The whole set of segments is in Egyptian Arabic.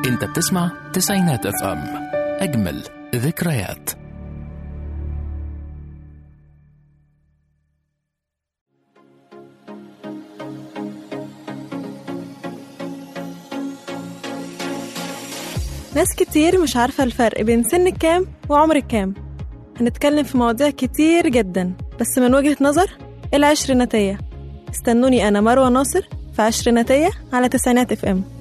انت بتسمع تسعينات اف ام اجمل ذكريات ناس كتير مش عارفة الفرق بين سن كام وعمر كام هنتكلم في مواضيع كتير جدا بس من وجهة نظر العشريناتية استنوني أنا مروة ناصر في عشريناتية على تسعينات اف ام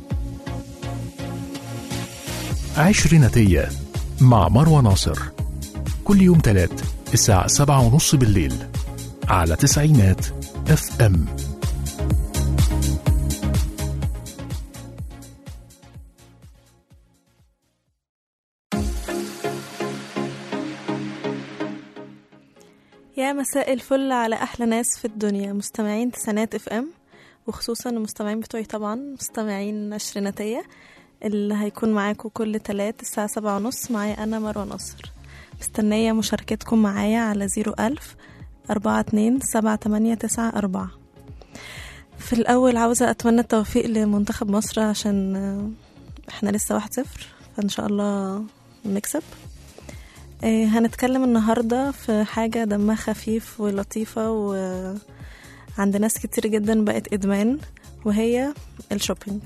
عشريناتية مع مروة ناصر كل يوم تلات الساعة سبعة ونص بالليل على تسعينات اف ام يا مساء الفل على أحلى ناس في الدنيا مستمعين تسعينات اف ام وخصوصا المستمعين بتوعي طبعا مستمعين عشريناتية اللي هيكون معاكم كل تلات الساعة سبعة ونص معايا أنا مروة ناصر مستنية مشاركتكم معايا على زيرو ألف أربعة اتنين سبعة تمانية تسعة أربعة في الأول عاوزة أتمنى التوفيق لمنتخب مصر عشان آه، احنا لسه واحد صفر فإن شاء الله نكسب آه، هنتكلم النهاردة في حاجة دمها خفيف ولطيفة وعند ناس كتير جدا بقت إدمان وهي الشوبينج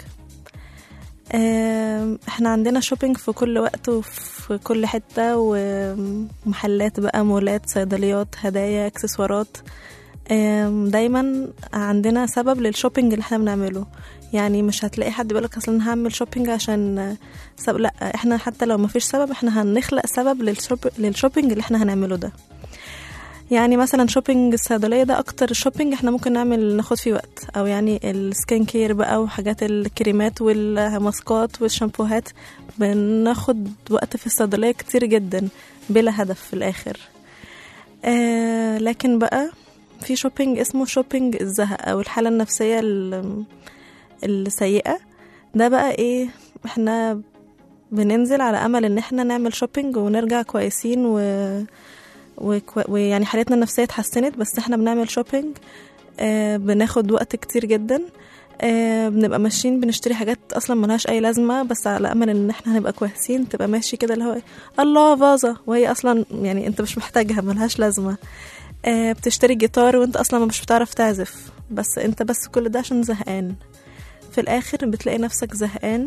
آم، احنا عندنا شوبينج في كل وقت وفي كل حتة ومحلات بقى مولات صيدليات هدايا اكسسوارات آم، دايما عندنا سبب للشوبينج اللي احنا بنعمله يعني مش هتلاقي حد بيقولك اصلا انا هعمل شوبينج عشان سبب لا احنا حتى لو مفيش سبب احنا هنخلق سبب للشوب... للشوبينج اللي احنا هنعمله ده يعني مثلا شوبينج الصيدلية ده أكتر شوبينج احنا ممكن نعمل ناخد فيه وقت أو يعني السكين كير بقى وحاجات الكريمات والماسكات والشامبوهات بناخد وقت في الصيدلية كتير جدا بلا هدف في الآخر آه لكن بقى في شوبينج اسمه شوبينج الزهق أو الحالة النفسية ال- السيئة ده بقى ايه احنا بننزل على أمل إن احنا نعمل شوبينج ونرجع كويسين و وكو- ويعني حالتنا النفسية اتحسنت بس احنا بنعمل شوبينج آه بناخد وقت كتير جدا آه بنبقى ماشيين بنشتري حاجات اصلا ملهاش اي لازمه بس على امل ان احنا هنبقى كويسين تبقى ماشي كده اللي هو إيه، الله فازه وهي اصلا يعني انت مش محتاجها ملهاش لازمه آه بتشتري جيتار وانت اصلا مش بتعرف تعزف بس انت بس كل ده عشان زهقان في الاخر بتلاقي نفسك زهقان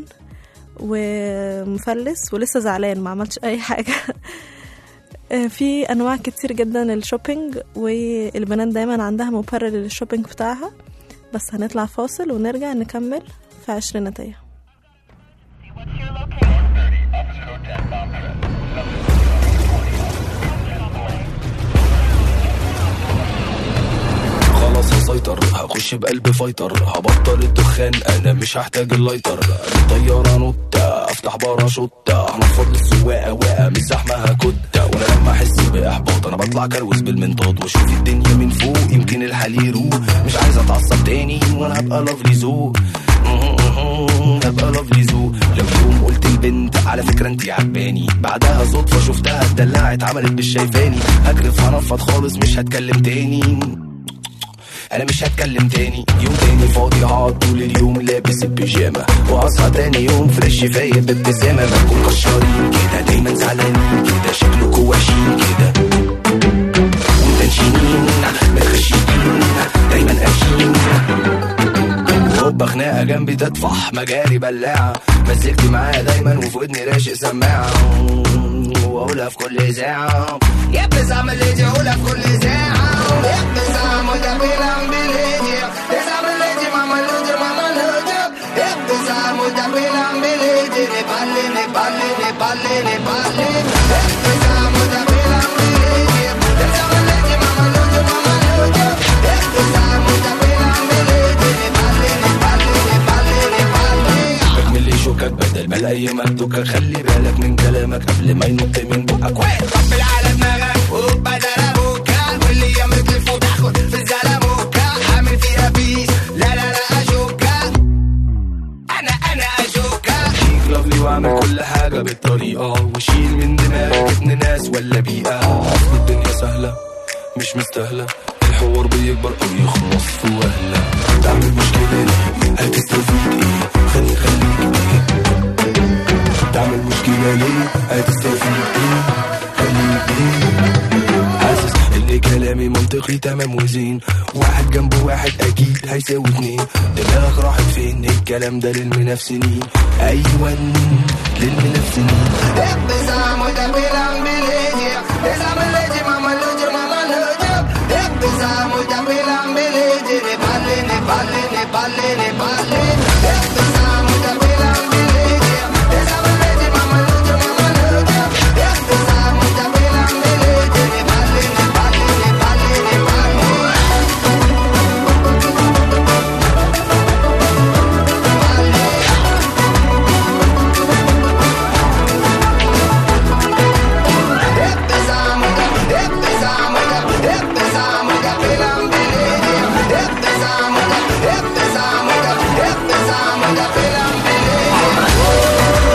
ومفلس ولسه زعلان ما عملتش اي حاجه آه، في انواع كتير جدا للشوبينج والبنات دايما عندها مبرر للشوبينج بتاعها بس هنطلع فاصل ونرجع نكمل في عشريناتية خلاص هسيطر هخش بقلب فايتر هبطل الدخان انا مش هحتاج اللايتر الطيارة نوتة افتح باراشوتة هنفض السواقة واقع مش زحمة هكتة وانا لما احس باحباط انا بطلع كروز بالمنطاد واشوف الدنيا من فوق يمكن الحال يروق مش عايز اتعصب تاني وانا هبقى لافلي ذوق هبقى لافلي ذوق لو يوم قلت البنت على فكرة انتي عجباني بعدها صدفة شفتها اتدلعت عملت مش شايفاني هجرف هنفض خالص مش هتكلم تاني انا مش هتكلم تاني يوم تاني فاضي هقعد طول اليوم لابس البيجامه واصحى تاني يوم فريش فايق بابتسامه بكون كشارين كده دايما زعلانين كده شكلكوا وحشين كده ومتنشنين متخشبين دايما قاشين هوبا خناقه جنبي تطفح مجاري بلاعه مزجتي معايا دايما وفي ودني راشق سماعه واقولها في كل ساعه يا بزعم اللي دي اقولها في كل ساعه يا بزعم وده بيلعب بليدي بزعم اللي دي ماما لودي ماما لودي يا بزعم وده بيلعب بليدي نبالي نبالي نبالي نبالي يا بزعم وده بيلعب بليدي بزعم اللي دي ماما لودي ماما لودي يا بزعم وده بيلعب بليدي نبالي نبالي نبالي نبالي بكمل لي شوكك بدل ما الاقي مندوكك خلي بالك من كلامك قبل ما ينط من بقك واحد طبل على دماغك وبدل ابوكا واللي يملك الفوت اخد في الزلموكا عامل فيها بيس لا لا لا اشوكا انا انا اشوكا شيك لافلي واعمل كل حاجه بالطريقه وشيل من دماغك ابن ناس ولا بيئه اصل الدنيا سهله مش مستاهله الحوار بيكبر او يخلص في وهله تعمل مشكله ليه هتستفيد ايه خلي خليك ايه واحد جنب واحد اكيد هيساوي اتنين دماغك راحت فين الكلام ده للمنافسين ايوه للمنافسين Empezamos ya pilambileje Esa meleje mama loje mama loje Empezamos ya pilambileje Nepale, Nepale, Nepale, Nepale Empezamos ya pilambileje Esa meleje mama loje mama loje Empezamos ya pilambileje Nepale, Nepale, Nepale, Nepale Empezamos ya, empezamos ya, empezamos ya pilambileje Empezamos ya, empezamos ya, empezamos ya pilambileje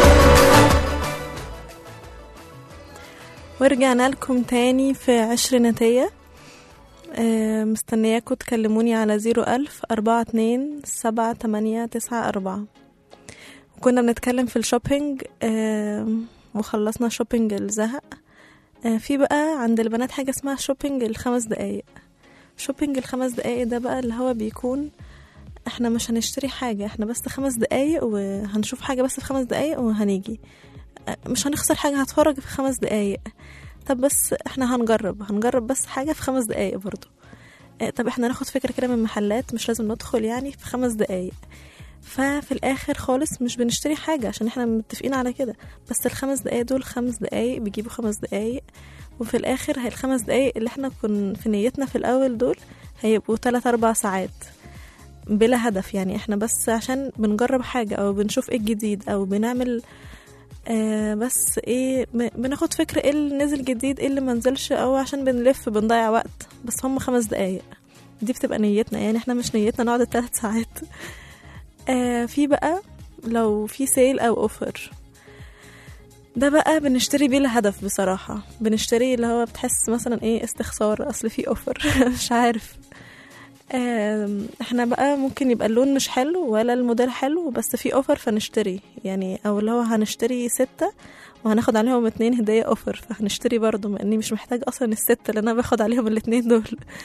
ورجعنا لكم تاني في عشريناتية آه، مستنياكم تكلموني على زيرو ألف أربعة اتنين سبعة تمانية تسعة أربعة وكنا بنتكلم في الشوبينج آه، وخلصنا شوبينج الزهق آه، في بقى عند البنات حاجة اسمها شوبينج الخمس دقايق شوبينج الخمس دقايق ده بقى اللي هو بيكون احنا مش هنشتري حاجة احنا بس خمس دقايق وهنشوف حاجة بس في خمس دقايق وهنيجي آه، مش هنخسر حاجة هتفرج في خمس دقايق طب بس احنا هنجرب هنجرب بس حاجة في خمس دقايق برضو آه، طب احنا ناخد فكرة كده من محلات مش لازم ندخل يعني في خمس دقايق ففي الاخر خالص مش بنشتري حاجة عشان احنا متفقين على كده بس الخمس دقايق دول خمس دقايق بيجيبوا خمس دقايق وفي الاخر هي الخمس دقايق اللي احنا كنا في نيتنا في الاول دول هيبقوا تلات اربع ساعات بلا هدف يعني احنا بس عشان بنجرب حاجة او بنشوف ايه الجديد او بنعمل آه بس ايه م- بناخد فكرة ايه اللي نزل جديد ايه اللي منزلش او عشان بنلف بنضيع وقت بس هم خمس دقايق دي بتبقى نيتنا يعني احنا مش نيتنا نقعد التلات ساعات آه في بقى لو في سيل او اوفر ده بقى بنشتري بيه الهدف بصراحة بنشتري اللي هو بتحس مثلا ايه استخسار اصل في اوفر مش عارف آم، احنا بقى ممكن يبقى اللون مش حلو ولا الموديل حلو بس في اوفر فنشتري يعني او اللي هو هنشتري ستة وهناخد عليهم اتنين هدية اوفر فهنشتري برضو مع اني مش محتاج اصلا الستة اللي انا باخد عليهم الاتنين دول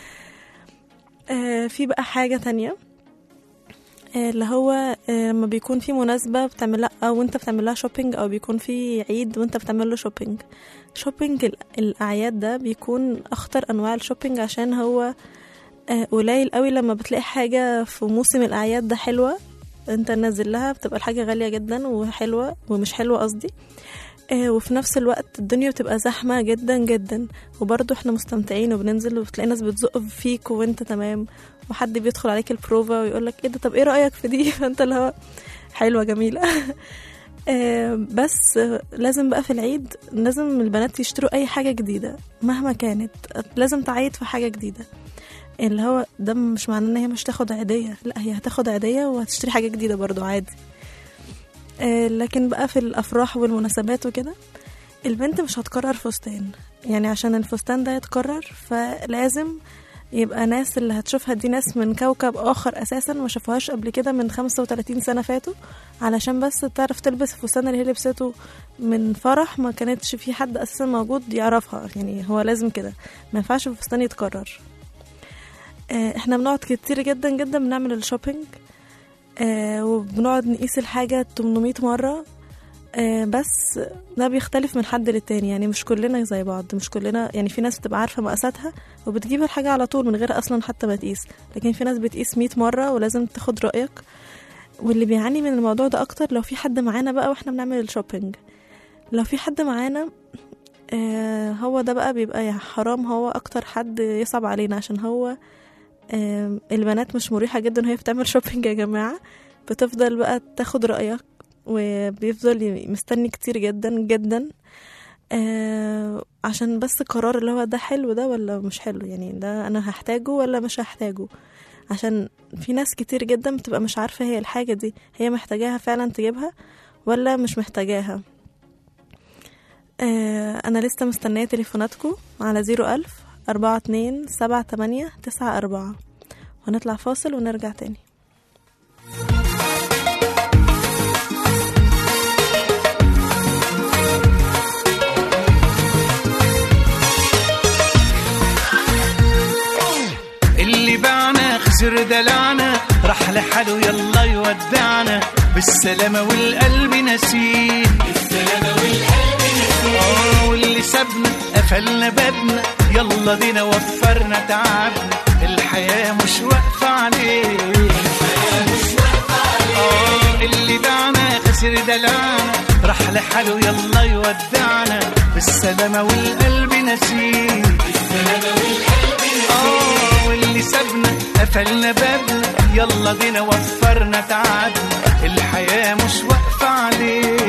آه في بقى حاجة تانية آه، اللي هو آه، لما بيكون في مناسبة بتعملها أو أنت بتعملها شوبينج أو بيكون في عيد وأنت بتعمله شوبينج شوبينج ال- الأعياد ده بيكون أخطر أنواع الشوبينج عشان هو آه، قليل قوي لما بتلاقي حاجة في موسم الأعياد ده حلوة أنت نازل لها بتبقى الحاجة غالية جدا وحلوة ومش حلوة قصدي آه، وفي نفس الوقت الدنيا بتبقى زحمة جدا جدا وبرضه احنا مستمتعين وبننزل وبتلاقي ناس بتزق فيك وانت تمام وحد بيدخل عليك البروفا ويقول لك ايه ده طب ايه رأيك في دي فانت اللي هو حلوة جميلة آه، بس آه، لازم بقى في العيد لازم البنات يشتروا اي حاجة جديدة مهما كانت لازم تعيد في حاجة جديدة اللي هو ده مش معناه ان هي مش تاخد عيدية لا هي هتاخد عيدية وهتشتري حاجة جديدة برضو عادي آه، لكن بقى في الافراح والمناسبات وكده البنت مش هتكرر فستان يعني عشان الفستان ده يتكرر فلازم يبقى ناس اللي هتشوفها دي ناس من كوكب آخر أساسا ما شافوهاش قبل كده من 35 سنة فاتوا علشان بس تعرف تلبس الفستان اللي هي لبسته من فرح ما كانتش في حد أساسا موجود يعرفها يعني هو لازم كده ما ينفعش الفستان يتكرر آه، احنا بنقعد كتير جدا جدا بنعمل الشوبينج آه، وبنقعد نقيس الحاجة 800 مرة آه، بس ده بيختلف من حد للتاني يعني مش كلنا زي بعض مش كلنا يعني في ناس بتبقى عارفة مقاساتها وبتجيب الحاجة على طول من غير أصلا حتى ما تقيس لكن في ناس بتقيس 100 مرة ولازم تاخد رأيك واللي بيعاني من الموضوع ده أكتر لو في حد معانا بقى واحنا بنعمل الشوبينج لو في حد معانا آه هو ده بقى بيبقى يا حرام هو أكتر حد يصعب علينا عشان هو آه البنات مش مريحة جدا وهي بتعمل شوبينج يا جماعة بتفضل بقى تاخد رأيك وبيفضل ي- مستني كتير جدا جدا آه عشان بس قرار اللي هو ده حلو ده ولا مش حلو يعني ده انا هحتاجه ولا مش هحتاجه عشان في ناس كتير جدا بتبقى مش عارفة هي الحاجة دي هي محتاجاها فعلا تجيبها ولا مش محتاجاها آه انا لسه مستنية تليفوناتكم على زيرو الف أربعة اتنين سبعة تمانية تسعة أربعة ونطلع فاصل ونرجع تاني خسر دلعنا راح لحاله يلا يودعنا بالسلامة والقلب نسيه بالسلامة والقلب نسيه واللي سابنا قفلنا بابنا يلا بينا وفرنا تعبنا الحياة مش واقفة عليه آه، اللي دعنا خسر دلعنا راح لحاله يلا يودعنا بالسلامة والقلب نسيه آه، واللي سابنا قفلنا بابنا يلا بينا وفرنا تعبنا الحياة مش واقفة عليه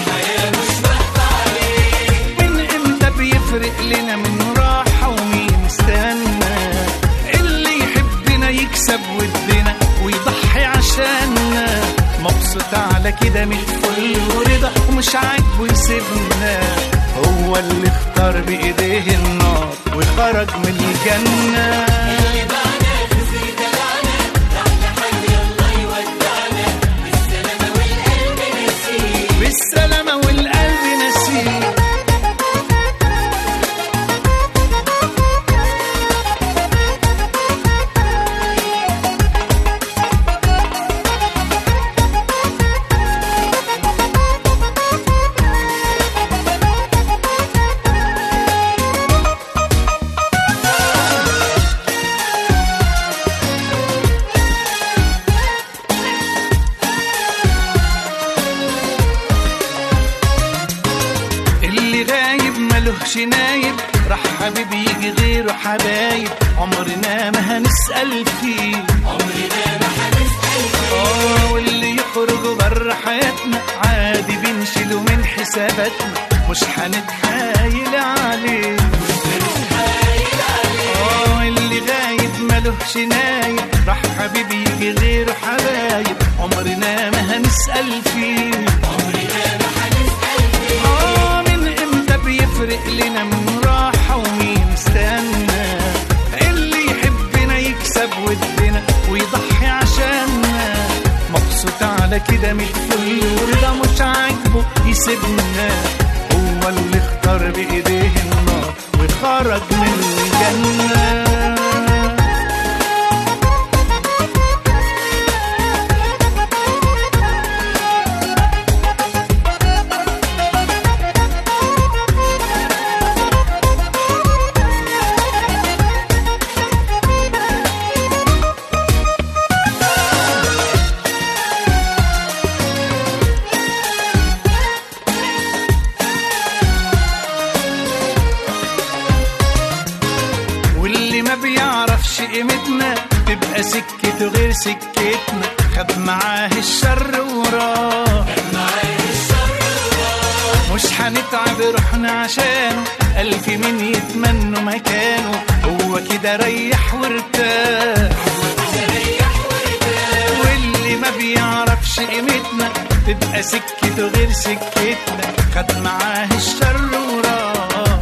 من امتى بيفرق لنا من راحة ومين استنى اللي يحبنا يكسب ودنا ويضحي عشاننا مبسوط على كده من الفل ورضا ومش عاجبه يسيبنا هو اللي اختار بايديه النار وخرج من الجنه بالسلامة والقلب نسيه اللي غايب ملهش نايب راح حبيبي يجي غيره حبايب عمرنا ما هنسأل فيه عمرنا ما هنسأل فيه واللي يخرج بره حياتنا عادي بنشيله من حساباتنا مش هنتحايل عليه اه اللي غايب ملهش نايب راح حبيبي يجي غيره حبايب عمرنا ما هنسأل فيه آه من امتى بيفرق لنا من راحة ومين استنى اللي يحبنا يكسب ودنا ويضحي عشاننا مبسوط على كده من الفل ورضا مش عاجبه يسيبنا هو اللي اختار بايديه النار وخرج من الجنه واللي ما بيعرفش قيمتنا تبقى سكته غير سكتنا خد معاه الشر وراه مش هنتعب روحنا عشانه ألف مين يتمنوا مكانه هو كده ريح وارتاح واللي ما بيعرفش قيمتنا تبقى سكته غير سكتنا خد معاه الشر وراه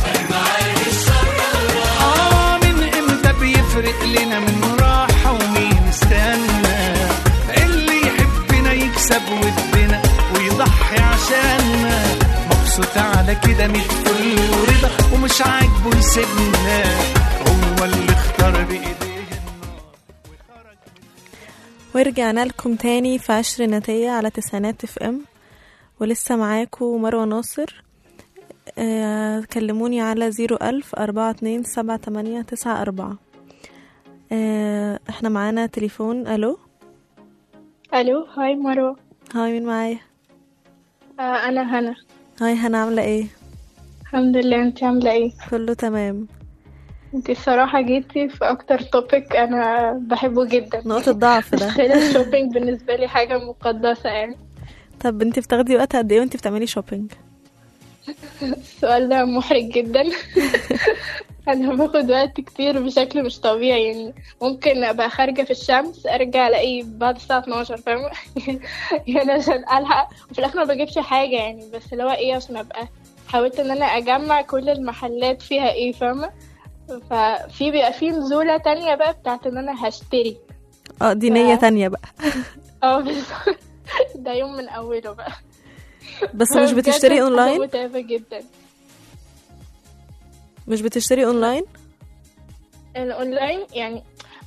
آه من امتى بيفرق لنا من راحة ومين استنى اللي يحبنا يكسب ودنا ويضحي عشاننا مبسوط على كده ميت فل ورضا ومش عاجبه يسيبنا هو اللي اختار بايديه النار وخرج ورجعنا لكم تاني في عشريناتية على تسعينات اف ام ولسه معاكم مروة ناصر آه، كلموني على زيرو ألف أربعة اتنين سبعة تمانية تسعة أربعة آه، احنا معانا تليفون ألو الو هاي مروه هاي مين معايا آه انا هنا هاي هنا عاملة ايه الحمد لله انت عامله ايه كله تمام انت الصراحه جيتي في اكتر توبيك انا بحبه جدا نقطة ضعف ده تخيل الشوبينج بالنسبه لي حاجه مقدسه يعني طب انتي بتاخدي وقت قد ايه وانتي بتعملي شوبينج السؤال ده محرج جدا انا باخد وقت كتير بشكل مش طبيعي يعني ممكن ابقى خارجه في الشمس ارجع الاقي بعد الساعه 12 فاهمه يعني عشان الحق وفي الاخر ما بجيبش حاجه يعني بس اللي هو ايه عشان ابقى حاولت ان انا اجمع كل المحلات فيها ايه فاهمه ففي بيبقى في نزوله تانية بقى بتاعت ان انا هشتري اه دي نية تانية بقى اه بالظبط ده يوم من اوله بقى بس مش بجد بتشتري حاجة اونلاين متعبه جدا مش بتشتري اونلاين الاونلاين يعني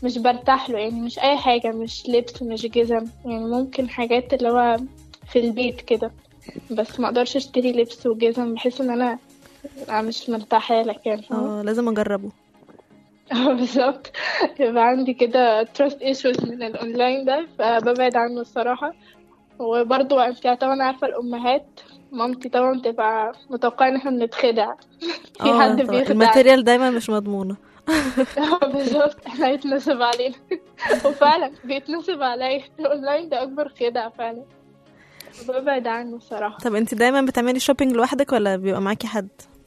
مش برتاح له يعني مش اي حاجة مش لبس مش جزم يعني ممكن حاجات اللي هو في البيت كده بس ما اقدرش اشتري لبس وجزم بحس ان انا أنا مش مرتاحة لك يعني فاهمة؟ اه لازم اجربه اه بالظبط يبقى عندي كده trust issues من الاونلاين ده فببعد عنه الصراحة وبرضه انت طبعا عارفة الامهات مامتي طبعا تبقى متوقعة ان احنا بنتخدع في اه حد طبعا. بيخدع الماتيريال دايما مش مضمونة اه بالظبط احنا يتنصب علينا وفعلا بيتنصب عليا الاونلاين ده اكبر خدع فعلا ببعد عنه الصراحة طب انت دايما بتعملي شوبينج لوحدك ولا بيبقى معاكي حد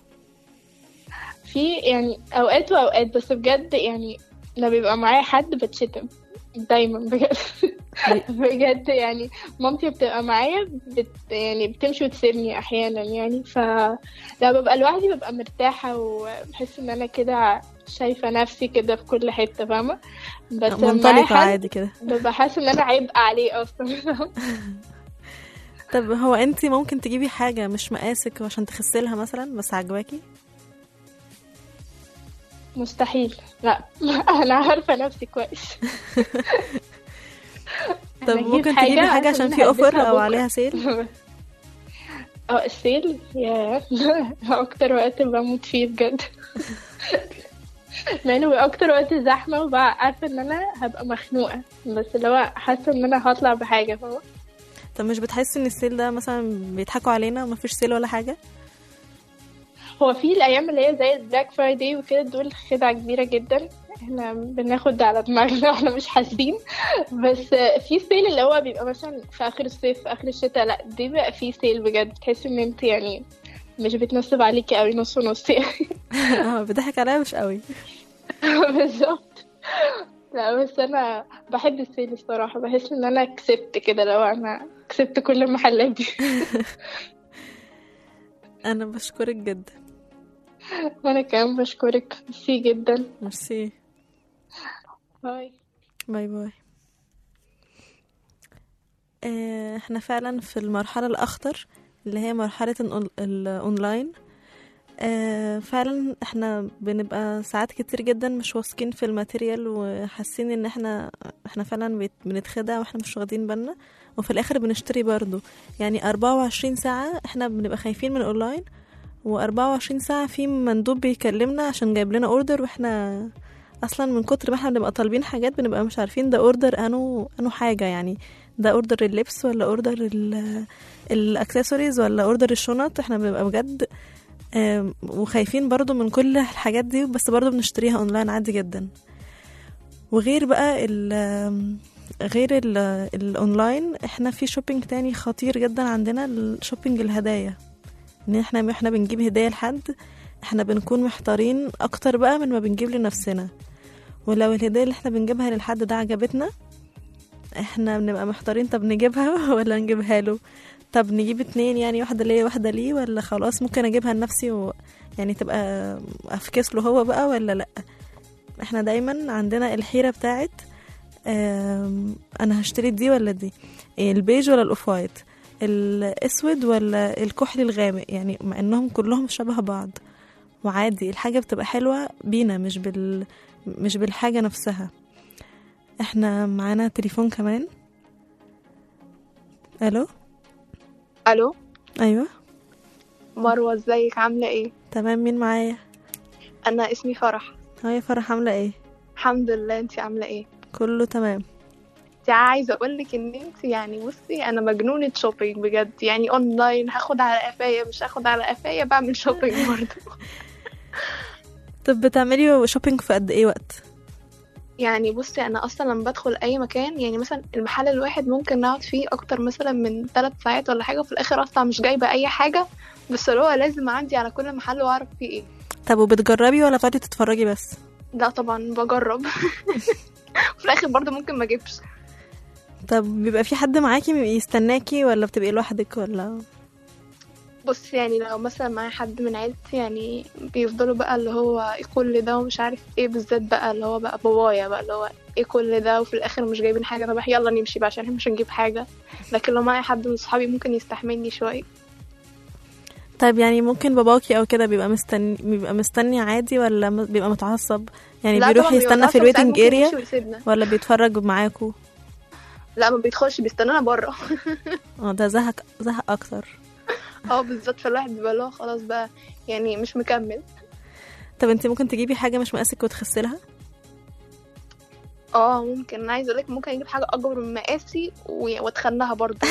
في يعني اوقات واوقات بس بجد يعني لما بيبقى معايا حد بتشتم دايما بجد بجد يعني مامتي بتبقى معايا بت يعني بتمشي وتسيبني احيانا يعني فلما ببقى لوحدي ببقى مرتاحة وبحس ان انا كده شايفة نفسي كده في كل حتة فاهمة بس لما معايا منطلقة حد عادي كده ببقى حاسة ان انا عبء عليه اصلا طب هو انت ممكن تجيبي حاجة مش مقاسك عشان تخسلها مثلا بس عجباكي مستحيل لا انا عارفة نفسي كويس طب أنا أجيب ممكن تجيبي حاجة عشان في اوفر هلبسها او بكرة. عليها سيل اه السيل يا اكتر وقت بموت فيه بجد مع انه بيبقى اكتر وقت زحمه وبقى عارفه ان انا هبقى مخنوقه بس اللي هو حاسه ان انا هطلع بحاجه فاهمه طب مش بتحسي ان السيل ده مثلا بيضحكوا علينا ومفيش سيل ولا حاجة هو في الايام اللي هي زي البلاك فرايداي وكده دول خدعه كبيره جدا احنا بناخد على دماغنا واحنا مش حاسين بس في سيل اللي هو بيبقى مثلا في اخر الصيف في اخر الشتاء لا دي بقى في سيل بجد تحسي ان انت يعني مش بتنصب عليكي قوي نص ونص يعني اه بيضحك عليا مش قوي بالظبط لا بس انا بحب السيل الصراحه بحس ان انا كسبت كده لو انا كسبت كل المحلات دي انا بشكرك جدا وانا كمان بشكرك ميرسي جدا ميرسي باي باي باي آه، احنا فعلا في المرحلة الأخطر اللي هي مرحلة الأون- الأونلاين آه، فعلا احنا بنبقى ساعات كتير جدا مش واثقين في الماتيريال وحاسين ان احنا احنا فعلا بيت- بنتخدع واحنا مش واخدين بالنا وفي الاخر بنشتري برضو يعني 24 ساعة احنا بنبقى خايفين من الاونلاين و24 ساعة في مندوب بيكلمنا عشان جايب لنا اوردر واحنا اصلا من كتر ما احنا بنبقى طالبين حاجات بنبقى مش عارفين ده اوردر انو انو حاجة يعني ده اوردر اللبس ولا اوردر ال- الاكسسوارز ولا اوردر الشنط احنا بنبقى بجد آم، وخايفين برضو من كل الحاجات دي بس برضو بنشتريها اونلاين عادي جدا وغير بقى ال آم، غير ال الاونلاين احنا في شوبينج تاني خطير جدا عندنا الشوبينج الهدايا ان احنا احنا بنجيب هدايا لحد احنا بنكون محتارين اكتر بقى من ما بنجيب لنفسنا ولو الهدية اللي احنا بنجيبها للحد ده عجبتنا احنا بنبقى محتارين طب نجيبها ولا نجيبها له طب نجيب اتنين يعني واحدة ليا واحدة ليه ولا خلاص ممكن اجيبها لنفسي و... يعني تبقى افكس له هو بقى ولا لا احنا دايما عندنا الحيرة بتاعت آم، انا هشتري دي ولا دي البيج ولا الاوف وايت الاسود ولا الكحلي الغامق يعني مع انهم كلهم شبه بعض وعادي الحاجة بتبقى حلوة بينا مش بال مش بالحاجة نفسها احنا معانا تليفون كمان الو الو ايوه مروه ازيك عامله ايه تمام مين معايا انا اسمي فرح هاي فرح عاملة ايه الحمد لله انتي عامله ايه كله تمام انتي عايزه اقولك ان انتي يعني بصي انا مجنونه شوبينج بجد يعني اونلاين هاخد على قفايا مش هاخد على قفايا بعمل شوبينج برضه طب بتعملي شوبينج في قد ايه وقت يعني بصي انا اصلا لما بدخل اي مكان يعني مثلا المحل الواحد ممكن نقعد فيه اكتر مثلا من ثلاث ساعات ولا حاجه وفي الاخر اصلا مش جايبه اي حاجه بس اللي هو لازم اعدي على كل محل واعرف فيه ايه طب وبتجربي ولا بتقعدي تتفرجي بس لا طبعا بجرب في الاخر برضه ممكن ما اجيبش طب بيبقى في حد معاكي يستناكي ولا بتبقي لوحدك ولا بص يعني لو مثلا معايا حد من عيلتي يعني بيفضلوا بقى اللي هو ايه كل ده ومش عارف ايه بالذات بقى اللي هو بقى بابايا بقى اللي هو ايه كل ده وفي الاخر مش جايبين حاجه طب يلا نمشي بقى عشان احنا مش هنجيب حاجه لكن لو معايا حد من صحابي ممكن يستحملني شويه طيب يعني ممكن باباكي او كده بيبقى مستني بيبقى مستني عادي ولا م- بيبقى متعصب يعني لا بيروح طبعاً يستنى بيوزعوا في ساعات الويتنج ممكن اريا يمشي ويسيبنا. ولا بيتفرج معاكوا لا ما بيدخلش بيستنانا بره اه ده زهق زهق اكتر اه بالظبط فالواحد بيبقى اللي هو خلاص بقى يعني مش مكمل طب انت ممكن تجيبي حاجه مش مقاسك وتخسلها اه ممكن انا عايزه اقولك ممكن اجيب حاجه اكبر من مقاسي و- واتخنها برضه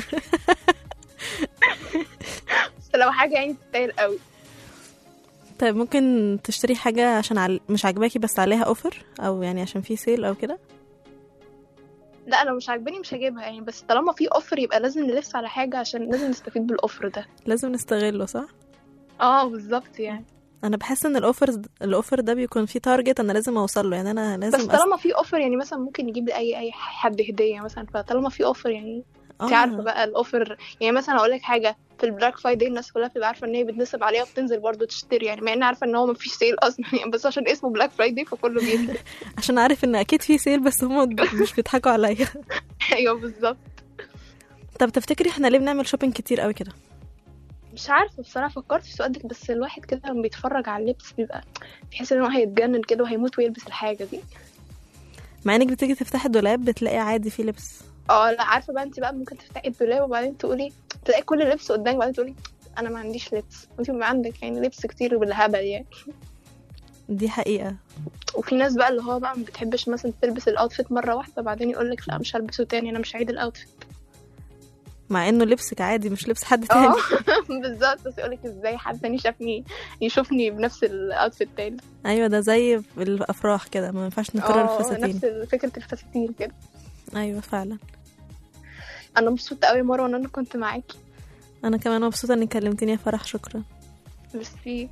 بس لو حاجه يعني تستاهل قوي طيب ممكن تشتري حاجه عشان عل... مش عاجباكي بس عليها اوفر او يعني عشان في سيل او كده لا لو مش عاجباني مش هجيبها يعني بس طالما في اوفر يبقى لازم نلف على حاجه عشان لازم نستفيد بالاوفر ده لازم نستغله صح اه بالظبط يعني انا بحس ان الاوفر الاوفر ده بيكون فيه تارجت انا لازم اوصل له يعني انا لازم بس طالما في اوفر يعني مثلا ممكن يجيب لي اي اي حد هديه مثلا فطالما في اوفر يعني انت آه. عارفه بقى الاوفر يعني مثلا اقول لك حاجه في البلاك فرايداي الناس كلها بتبقى عارفه ان هي بتنصب عليها وبتنزل برضه تشتري يعني مع ان عارفه ان هو مفيش سيل اصلا يعني بس عشان اسمه بلاك فرايداي فكله بينزل عشان عارف ان اكيد في سيل بس هم مش بيضحكوا عليا ايوه بالظبط طب تفتكري احنا ليه بنعمل شوبينج كتير قوي كده مش عارفه بصراحه فكرت في السؤال ده بس الواحد كده لما بيتفرج على اللبس بيبقى بيحس ان هو هيتجنن كده وهيموت ويلبس الحاجه دي مع انك بتيجي تفتحي الدولاب بتلاقي عادي فيه لبس اه لا عارفه بقى انت بقى ممكن تفتحي الدولاب وبعدين تقولي تلاقي كل اللبس قدامك وبعدين تقولي انا ما عنديش لبس وانت بيبقى عندك يعني لبس كتير بالهبل يعني دي حقيقه وفي ناس بقى اللي هو بقى ما بتحبش مثلا تلبس الاوتفيت مره واحده بعدين يقول لك لا مش هلبسه تاني انا مش هعيد الاوتفيت مع انه لبسك عادي مش لبس حد تاني اه بالظبط بس يقول لك ازاي حد تاني شافني يشوفني بنفس الاوتفيت تاني ايوه ده زي في الافراح كده ما ينفعش نكرر اه الفساتين نفس فكره الفساتين كده ايوه فعلا انا مبسوطه قوي مره ان انا كنت معاكي انا كمان مبسوطه انك كلمتيني يا فرح شكرا ميرسي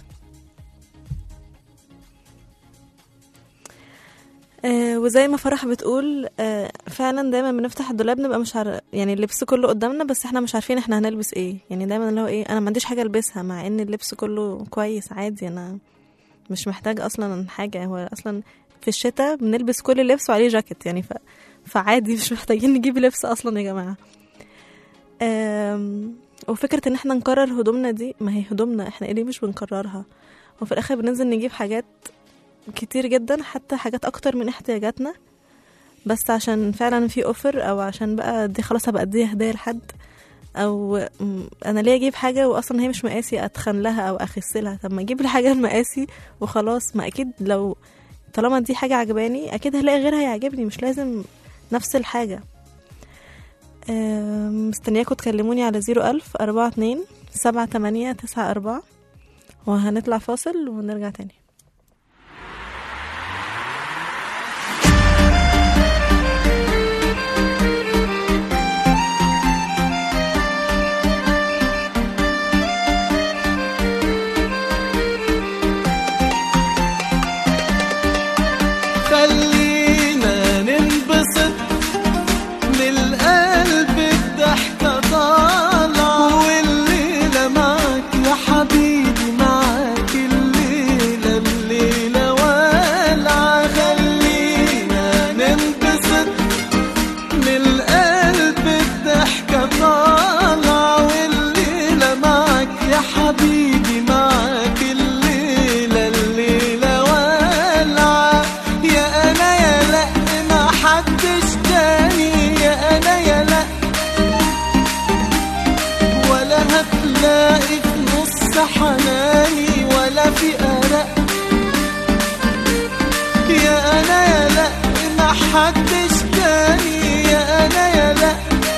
آه وزي ما فرح بتقول آه فعلا دايما بنفتح الدولاب نبقى مش عارف يعني اللبس كله قدامنا بس احنا مش عارفين احنا هنلبس ايه يعني دايما اللي هو ايه انا ما عنديش حاجه البسها مع ان اللبس كله كويس عادي انا مش محتاج اصلا حاجه هو اصلا في الشتاء بنلبس كل لبس وعليه جاكيت يعني ف... فعادي مش محتاجين نجيب لبس اصلا يا جماعه آم، وفكره ان احنا نكرر هدومنا دي ما هي هدومنا احنا ايه ليه مش بنكررها وفي الاخر بننزل نجيب حاجات كتير جدا حتى حاجات اكتر من احتياجاتنا بس عشان فعلا في اوفر او عشان بقى دي خلاص هبقى اديها هديه لحد او م، انا ليه اجيب حاجه واصلا هي مش مقاسي اتخن لها او اخسلها طب ما اجيب لي حاجه مقاسي وخلاص ما اكيد لو طالما دي حاجه عجباني اكيد هلاقي غيرها يعجبني مش لازم نفس الحاجه آم، مستنياكم تكلموني على زيرو ألف أربعة اتنين سبعة تمانية تسعة أربعة وهنطلع فاصل ونرجع تاني خلينا ننبسط من القلب الضحكة طالعة والليلة معاك يا حبيبي معاك الليلة الليلة والعة خلينا ننبسط من القلب الضحكة طالعة والليلة معاك يا حبيبي معاك الليلة الليلة والعة يا أنا يا لأ ما حدش تاني يا أنا يا لأ ولا هتلاقي في نص حناني ولا في قلق يا أنا يا لأ ما حدش تاني يا أنا يا لأ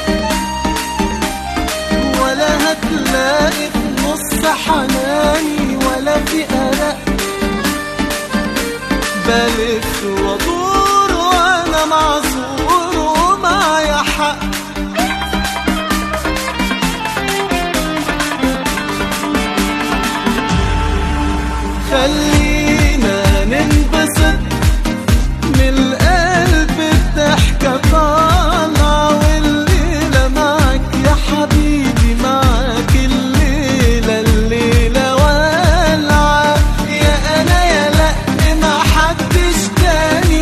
ولا هتلاقي في نص حناني ولا في قلق بلف وادور وانا معذور ومعايا حق خلينا ننبسط من القلب الضحكة طالعة والليلة معاك يا حبيبي معاك الليلة الليلة والعة يا أنا يا لأ ما حدش تاني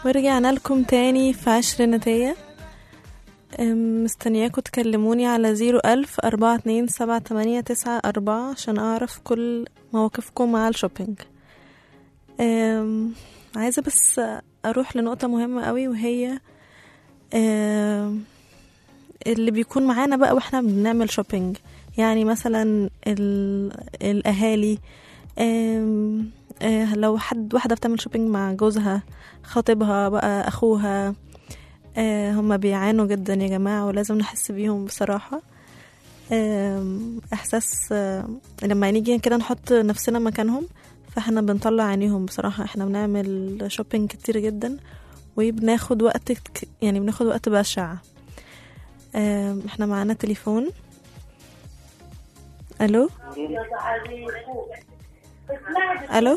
ورجعنا لكم تاني في عشريناتية أم، مستنياكم تكلموني على زيرو ألف أربعة اتنين سبعة تمانية تسعة أربعة عشان أعرف كل مواقفكم مع الشوبينج أم، عايزة بس أروح لنقطة مهمة قوي وهي أم، اللي بيكون معانا بقى واحنا بنعمل شوبينج يعني مثلا ال- الأهالي أم، آه، لو حد واحدة بتعمل شوبينج مع جوزها خطيبها بقى أخوها آه، هما بيعانوا جدا يا جماعة ولازم نحس بيهم بصراحة آم، إحساس آه، لما نيجي كده نحط نفسنا مكانهم فاحنا بنطلع عينيهم بصراحة احنا بنعمل شوبينج كتير جدا وبناخد وقت ك- يعني بناخد وقت بشع آم، احنا معانا تليفون الو الو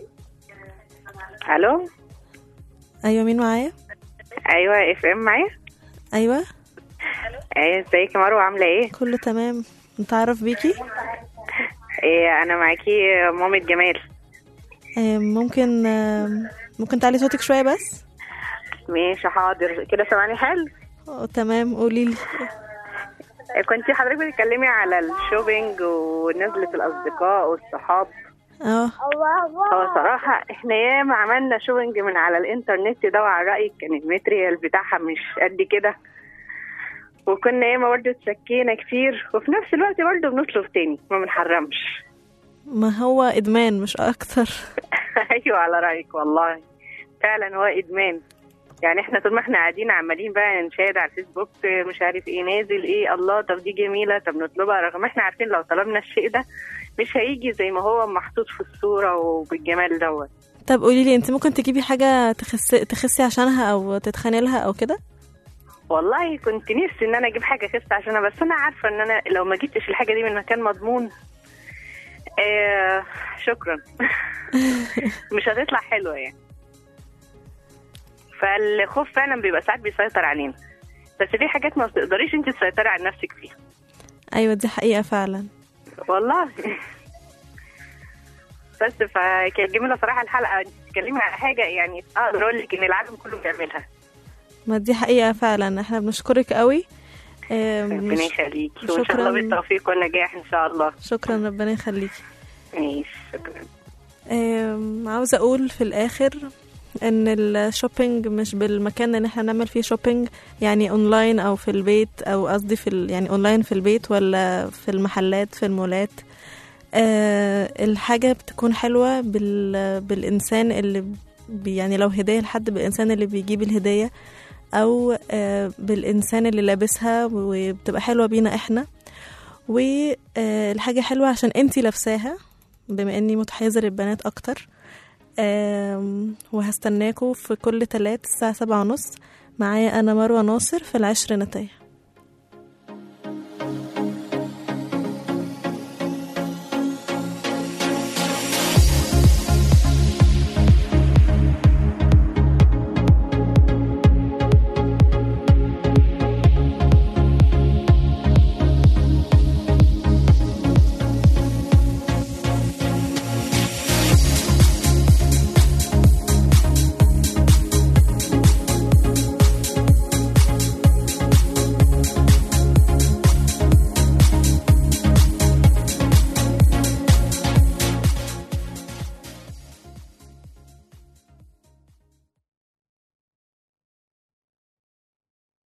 الو ايوه مين معايا ايوه اف ام معايا ايوه ايه ازيك يا مروه عامله ايه كله تمام نتعرف بيكي ايه انا معاكي مامة جمال آم، ممكن آم، ممكن تعلي صوتك شوية بس ماشي حاضر كده سامعني حلو أه، تمام قوليلي إيه، كنت حضرتك بتتكلمي على الشوبينج ونزلة الاصدقاء والصحاب اه هو صراحة احنا ياما عملنا شوبينج من على الانترنت ده وعلى رأيك كان الماتريال بتاعها مش قد كده وكنا ياما برضه اتسكينا كتير وفي نفس الوقت برضه بنطلب تاني ما بنحرمش ما هو ادمان مش اكتر ايوه على رايك والله فعلا هو ادمان يعني احنا طول ما احنا قاعدين عمالين بقى نشاهد على الفيسبوك مش عارف ايه نازل ايه الله طب دي جميله طب نطلبها رغم احنا عارفين لو طلبنا الشيء ده مش هيجي زي ما هو محطوط في الصوره وبالجمال دوت طب قوليلي انت ممكن تجيبي حاجة تخس... تخسي عشانها او تتخاني لها او كده والله كنت نفسي ان انا اجيب حاجه خست عشانها بس انا عارفه ان انا لو ما جبتش الحاجه دي من مكان مضمون آه شكرا مش هتطلع حلوه يعني فالخوف فعلا بيبقى ساعات بيسيطر علينا بس في حاجات ما بتقدريش انت تسيطري على نفسك فيها ايوه دي حقيقة فعلا والله بس فكانت جميله صراحه الحلقه انت بتتكلمي على حاجه يعني اقدر اقول لك ان العالم كله بيعملها ما دي حقيقة فعلا احنا بنشكرك قوي آم، ربنا مش- يخليكي وان شاء شكراً. الله بالتوفيق والنجاح ان شاء الله شكرا ربنا يخليكي ماشي شكرا آم، عاوزة أقول في الآخر إن الشوبينج مش بالمكان اللي احنا نعمل فيه شوبينج يعني أونلاين أو في البيت أو قصدي في ال- يعني أونلاين في البيت ولا في المحلات في المولات آه الحاجة بتكون حلوة بال بالإنسان اللي بي يعني لو هدية لحد بالإنسان اللي بيجيب الهدية أو آه بالإنسان اللي لابسها وبتبقى حلوة بينا إحنا والحاجة حلوة عشان انتي لابساها بما اني متحيزة للبنات اكتر آم، وهستناكوا في كل تلات الساعة سبعة ونص معايا انا مروة ناصر في العشريناتية